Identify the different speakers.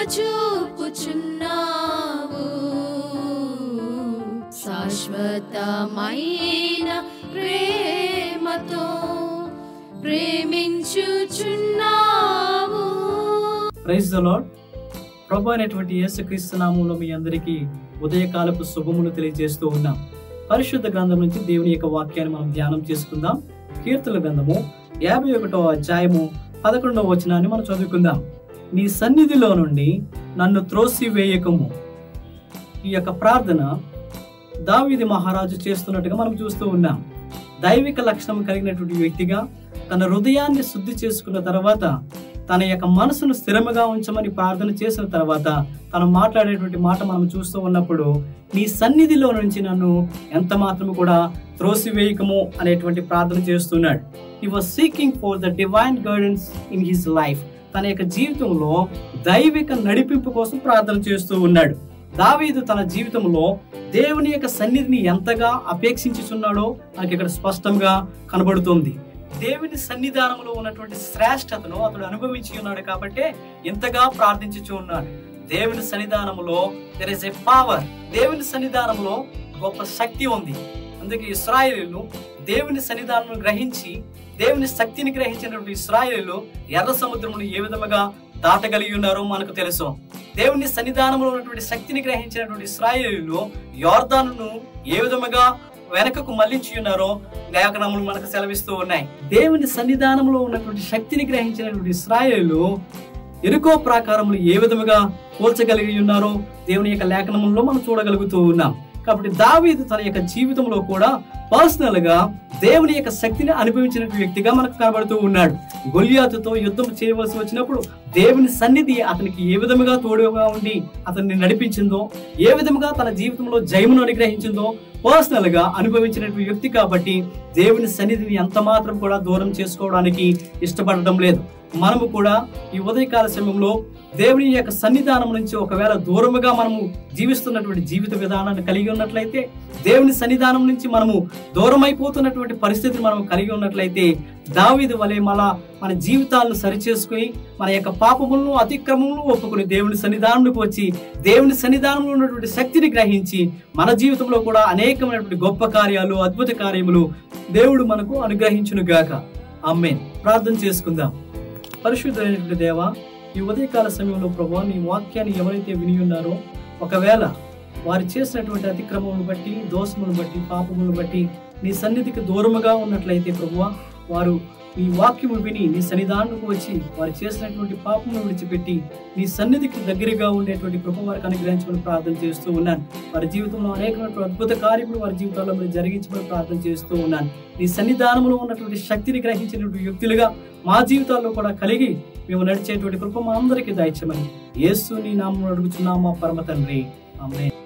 Speaker 1: చూపుచున్నావు శాశ్వతమైన ప్రేమతో ప్రేమించుచున్నావు
Speaker 2: ప్రైజ్ ద లాడ్ ప్రభు అయినటువంటి యేసుక్రీస్తు నామంలో మీ అందరికీ ఉదయకాలపు శుభములు తెలియజేస్తూ ఉన్నాం పరిశుద్ధ గ్రంథం నుంచి దేవుని యొక్క వాక్యాన్ని మనం ధ్యానం చేసుకుందాం కీర్తన గ్రంథము యాభై ఒకటో అధ్యాయము పదకొండవ వచనాన్ని మనం చదువుకుందాం నీ సన్నిధిలో నుండి నన్ను త్రోసి వేయకము ఈ యొక్క ప్రార్థన దావీది మహారాజు చేస్తున్నట్టుగా మనం చూస్తూ ఉన్నాం దైవిక లక్షణం కలిగినటువంటి వ్యక్తిగా తన హృదయాన్ని శుద్ధి చేసుకున్న తర్వాత తన యొక్క మనసును స్థిరముగా ఉంచమని ప్రార్థన చేసిన తర్వాత తను మాట్లాడేటువంటి మాట మనం చూస్తూ ఉన్నప్పుడు నీ సన్నిధిలో నుంచి నన్ను ఎంత మాత్రము కూడా త్రోసివేయకము అనేటువంటి ప్రార్థన చేస్తున్నాడు he was seeking for the divine guidance in his life తన యొక్క జీవితంలో దైవిక నడిపింపు కోసం ప్రార్థన చేస్తూ ఉన్నాడు దావీదు తన జీవితంలో దేవుని యొక్క సన్నిధిని ఎంతగా అపేక్షించుచున్నాడో మనకి ఇక్కడ స్పష్టంగా కనబడుతుంది దేవుని సన్నిధానంలో ఉన్నటువంటి శ్రేష్టతను అతడు అనుభవించి ఉన్నాడు కాబట్టి ఎంతగా ప్రార్థించుచు ఉన్నాడు దేవుని సన్నిధానంలో దెర్ ఇస్ ఎ పవర్ దేవుని సన్నిధానంలో గొప్ప శక్తి ఉంది అందుకే ఇస్రాయేలీలు దేవుని సన్నిధానం గ్రహించి దేవుని శక్తిని గ్రహించినటువంటి ఇస్రాయేలీలు ఎర్ర సముద్రమును ఏ విధముగా దాటగలిగి ఉన్నారో మనకు తెలుసు దేవుని సన్నిధానంలో ఉన్నటువంటి శక్తిని గ్రహించినటువంటి ఇస్రాయేలీలు యోర్దానును ఏ విధముగా వెనకకు మళ్లించి ఉన్నారో లేఖనములు మనకు సెలవిస్తూ ఉన్నాయి దేవుని సన్నిధానంలో ఉన్నటువంటి శక్తిని గ్రహించినటువంటి ఇస్రాయేలు ఎరుకో ప్రాకారములు ఏ విధముగా పోల్చగలిగి ఉన్నారో దేవుని యొక్క లేఖనముల్లో మనం చూడగలుగుతూ ఉన్నాం కాబట్టి దావీదు తన యొక్క జీవితంలో కూడా పర్సనల్ గా దేవుని యొక్క శక్తిని అనుభవించిన వ్యక్తిగా మనకు కనబడుతూ ఉన్నాడు గొలియాతుతో యుద్ధం చేయవలసి వచ్చినప్పుడు దేవుని సన్నిధి అతనికి ఏ విధముగా తోడుగా ఉండి అతన్ని నడిపించిందో ఏ విధముగా తన జీవితంలో జయమును అనుగ్రహించిందో పర్సనల్ గా అనుభవించినటువంటి వ్యక్తి కాబట్టి దేవుని సన్నిధిని ఎంత మాత్రం కూడా దూరం చేసుకోవడానికి ఇష్టపడడం లేదు మనము కూడా ఈ ఉదయకాల సమయంలో దేవుని యొక్క సన్నిధానం నుంచి ఒకవేళ దూరముగా మనము జీవిస్తున్నటువంటి జీవిత విధానాన్ని కలిగి ఉన్నట్లయితే దేవుని సన్నిధానం నుంచి మనము దూరం అయిపోతున్నటువంటి పరిస్థితిని మనం కలిగి ఉన్నట్లయితే దావీదు వలె మళ్ళా మన జీవితాలను సరిచేసుకుని మన యొక్క పాపములను అతిక్రమములను ఒప్పుకుని దేవుని సన్నిధానంలోకి వచ్చి దేవుని సన్నిధానంలో ఉన్నటువంటి శక్తిని గ్రహించి మన జీవితంలో కూడా అనేకమైనటువంటి గొప్ప కార్యాలు అద్భుత కార్యములు దేవుడు మనకు అనుగ్రహించును గాక అమ్మేన్ ప్రార్థన చేసుకుందాం పరిశుద్ధమైనటువంటి దేవ ఈ ఉదయకాల సమయంలో ప్రభు నీ వాక్యాన్ని ఎవరైతే విని ఉన్నారో ఒకవేళ వారు చేసినటువంటి అతిక్రమములను బట్టి దోషములను బట్టి పాపములను బట్టి నీ సన్నిధికి దూరముగా ఉన్నట్లయితే ప్రభువ వారు నీ వాక్యము విని నీ సన్నిధానంకు వచ్చి వారు చేసినటువంటి పాపమును విడిచిపెట్టి నీ సన్నిధికి దగ్గరగా ఉండేటువంటి కృప వారికి అనుగ్రహించమని ప్రార్థన చేస్తూ ఉన్నాను వారి జీవితంలో అనేకమైనటువంటి అద్భుత కార్యములు వారి జీవితాల్లో మీరు జరిగించమని ప్రార్థన చేస్తూ ఉన్నాను నీ సన్నిధానంలో ఉన్నటువంటి శక్తిని గ్రహించినటువంటి వ్యక్తులుగా మా జీవితాల్లో కూడా కలిగి మేము నడిచేటువంటి కృప మా అందరికీ దయచమని యేసు నీ నామం అడుగుచున్నాం మా పరమ తండ్రి ఆమేన్